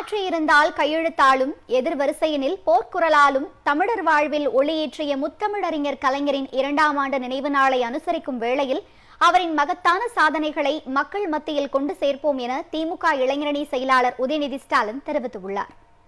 மாற்றியிருந்தால் கையெழுத்தாலும் எதிர் வரிசையினில் போர்க்குரலாலும் தமிழர் வாழ்வில் ஒளியேற்றிய முத்தமிழறிஞர் கலைஞரின் இரண்டாம் ஆண்டு நினைவு நாளை அனுசரிக்கும் வேளையில் அவரின் மகத்தான சாதனைகளை மக்கள் மத்தியில் கொண்டு சேர்ப்போம் என திமுக இளைஞரணி செயலாளர் உதயநிதி ஸ்டாலின் தெரிவித்துள்ளார்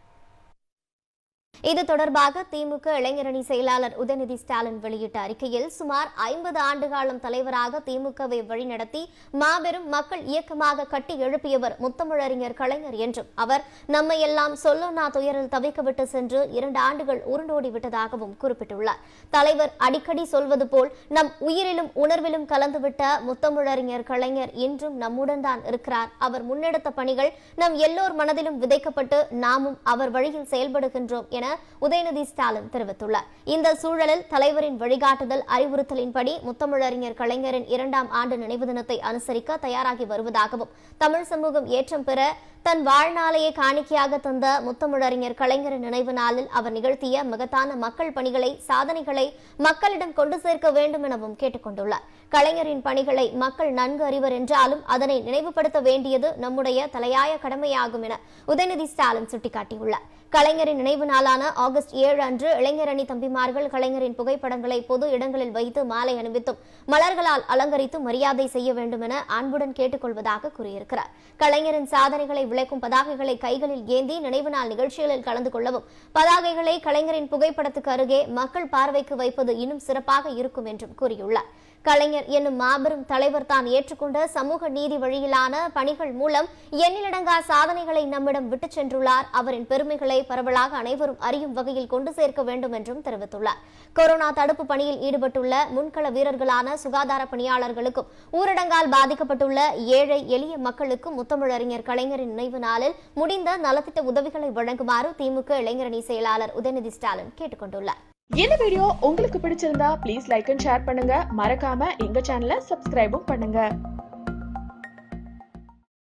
இது தொடர்பாக திமுக இளைஞரணி செயலாளர் உதயநிதி ஸ்டாலின் வெளியிட்ட அறிக்கையில் சுமார் ஐம்பது ஆண்டுகாலம் தலைவராக திமுகவை வழிநடத்தி மாபெரும் மக்கள் இயக்கமாக கட்டி எழுப்பியவர் முத்தமிழறிஞர் கலைஞர் என்றும் அவர் நம்மை எல்லாம் சொல்லொன்னா துயரில் தவிக்கவிட்டு சென்று இரண்டு ஆண்டுகள் உருண்டோடி விட்டதாகவும் குறிப்பிட்டுள்ளார் தலைவர் அடிக்கடி சொல்வது போல் நம் உயிரிலும் உணர்விலும் கலந்துவிட்ட முத்தமிழறிஞர் கலைஞர் இன்றும் நம்முடன் தான் இருக்கிறார் அவர் முன்னெடுத்த பணிகள் நம் எல்லோர் மனதிலும் விதைக்கப்பட்டு நாமும் அவர் வழியில் செயல்படுகின்றோம் என உதயநிதி ஸ்டாலின் தெரிவித்துள்ளார் இந்த சூழலில் தலைவரின் வழிகாட்டுதல் அறிவுறுத்தலின்படி முத்தமிழறிஞர் கலைஞரின் இரண்டாம் ஆண்டு நினைவு தினத்தை அனுசரிக்க தயாராகி வருவதாகவும் தமிழ் சமூகம் ஏற்றம் பெற தன் வாழ்நாளையே காணிக்கையாக தந்த முத்தமிழறிஞர் கலைஞரின் நினைவு நாளில் அவர் நிகழ்த்திய மகத்தான மக்கள் பணிகளை சாதனைகளை மக்களிடம் கொண்டு சேர்க்க வேண்டும் எனவும் கேட்டுக்கொண்டுள்ளார் கலைஞரின் பணிகளை மக்கள் நன்கு அறிவர் என்றாலும் அதனை நினைவுபடுத்த வேண்டியது நம்முடைய தலையாய கடமையாகும் என உதயநிதி ஸ்டாலின் சுட்டிக்காட்டியுள்ளார் கலைஞரின் நினைவு நாளான ஆகஸ்ட் ஏழு அன்று இளைஞரணி தம்பிமார்கள் கலைஞரின் புகைப்படங்களை பொது இடங்களில் வைத்து மாலை அணிவித்தும் மலர்களால் அலங்கரித்து மரியாதை செய்ய வேண்டும் என அன்புடன் கேட்டுக்கொள்வதாக கூறியிருக்கிறார் கலைஞரின் சாதனைகளை விளக்கும் பதாகைகளை கைகளில் ஏந்தி நினைவு நாள் நிகழ்ச்சிகளில் கலந்து கொள்ளவும் பதாகைகளை கலைஞரின் புகைப்படத்துக்கு அருகே மக்கள் பார்வைக்கு வைப்பது இன்னும் சிறப்பாக இருக்கும் என்றும் கூறியுள்ளார் கலைஞர் என்னும் மாபெரும் தலைவர் தான் ஏற்றுக்கொண்ட சமூக நீதி வழியிலான பணிகள் மூலம் எண்ணிலடங்கா சாதனைகளை நம்மிடம் விட்டுச் சென்றுள்ளார் அவரின் பெருமைகளை பரவலாக அனைவரும் அறியும் வகையில் கொண்டு சேர்க்க வேண்டும் என்றும் தெரிவித்துள்ளார் கொரோனா தடுப்பு பணியில் ஈடுபட்டுள்ள முன்கள வீரர்களான சுகாதார பணியாளர்களுக்கும் ஊரடங்கால் பாதிக்கப்பட்டுள்ள ஏழை எளிய மக்களுக்கும் முத்தமிழறிஞர் கலைஞரின் நினைவு நாளில் முடிந்த நலத்திட்ட உதவிகளை வழங்குமாறு திமுக இளைஞரணி செயலாளர் உதயநிதி ஸ்டாலின் கேட்டுக் கொண்டுள்ளார் இந்த வீடியோ உங்களுக்கு பிடிச்சிருந்தா ப்ளீஸ் லைக் அண்ட் ஷேர் பண்ணுங்க மறக்காம எங்க சேனலை சப்ஸ்கிரைபும் பண்ணுங்க